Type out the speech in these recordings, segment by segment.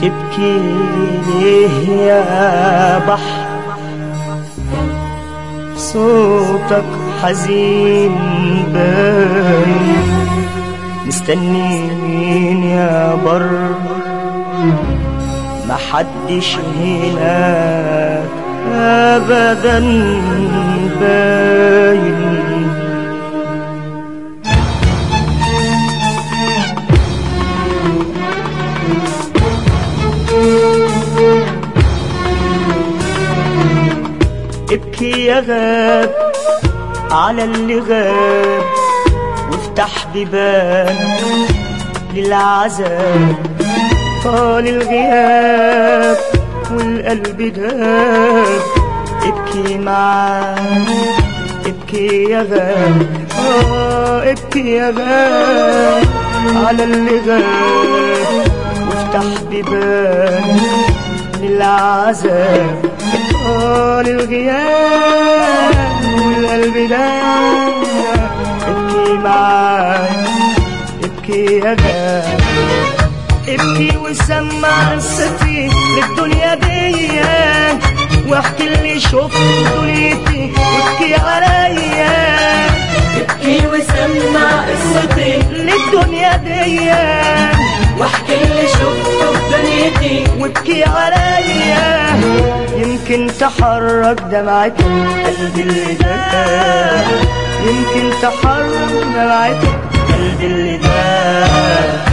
تبكي ليه يا بحر صوتك حزين باين مستنين يا بر محدش هناك ابدا باين ابكي يا غاب على اللي غاب وافتح بيبان للعذاب طال الغياب والقلب داب ابكي معاه ابكي يا غاب اه ابكي يا غاب على اللي غاب وافتح بيبان للعذاب طال الغياب والقلب داب ابكي معاه ابكي يا غاب ابكي وسمع قصتي للدنيا دي واحكي اللي شفته دنيتي وابكي عليا ابكي وسمع قصتي للدنيا دي واحكي اللي شفته في دنيتي وابكي عليا يمكن تحرك دمعة قلبي اللي ده يمكن تحرك دمعة قلبي اللي ده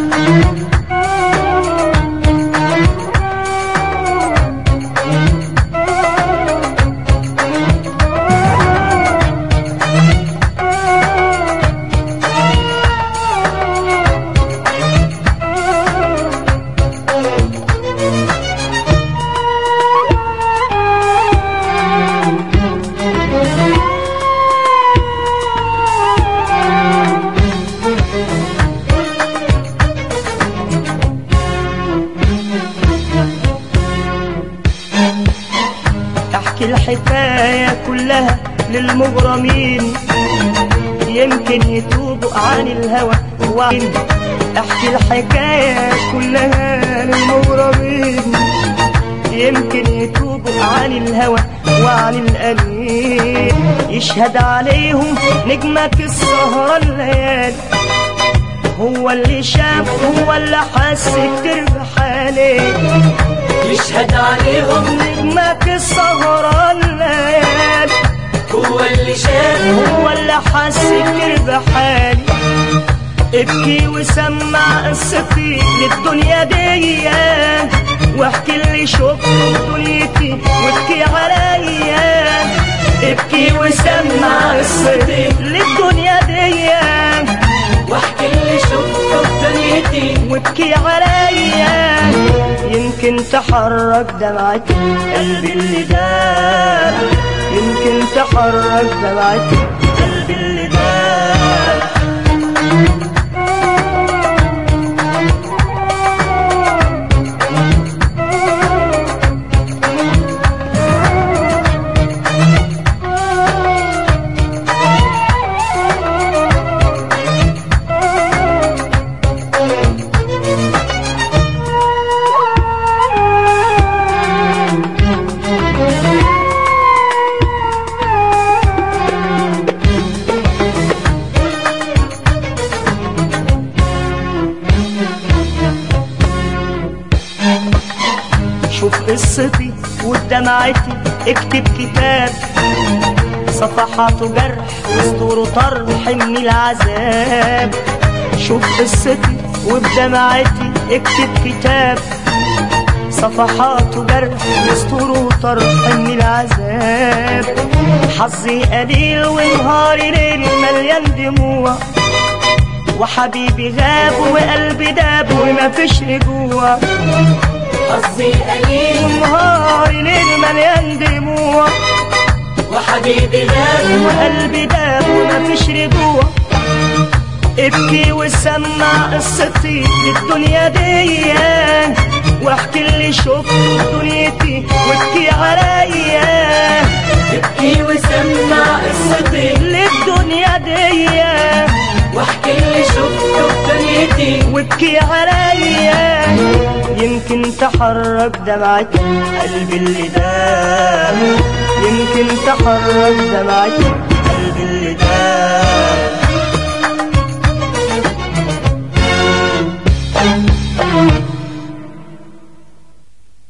احكي الحكاية كلها للمغرمين يمكن يتوبوا عن الهوى وعن احكي الحكاية كلها للمغرمين يمكن يتوبوا عن الهوى وعن الأنين يشهد عليهم نجمك السهرة الليالي هو اللي شاف هو اللي حس كتير بحالي يشهد عليهم نجمك السهرة الليالي هو اللي شاف هو اللي حس كتير بحالي ابكي وسمع قصتي للدنيا دي واحكي اللي شفته في دنيتي وابكي عليا ابكي وسمع قصتي للدنيا دي واحكي اللي شفته في دنيتي وابكي عليا يمكن تحرك دمعة قلبي اللي داب يمكن تحرك دمعة قلبي اللي داب شوف قصتي ودمعتي اكتب كتاب صفحاته جرح وسطوره طرح من العذاب شوف قصتي وبدمعتي اكتب كتاب صفحاته جرح وسطوره طرح من العذاب حظي قليل ونهاري ليل مليان دموع وحبيبي غاب وقلبي داب ومفيش رجوع حظي قليل نهاري ليل مليان دموع وحبيبي غاب وقلبي داب ومفيش رجوع ابكي وسمع قصتي للدنيا دي واحكي اللي شفته في دنيتي وابكي عليا ابكي وسمع قصتي للدنيا دي واحكي اللي شفته في دنيتي وابكي عليا يمكن تحرك دمعة قلبي اللي دام يمكن تحرك دمعة قلبي اللي دام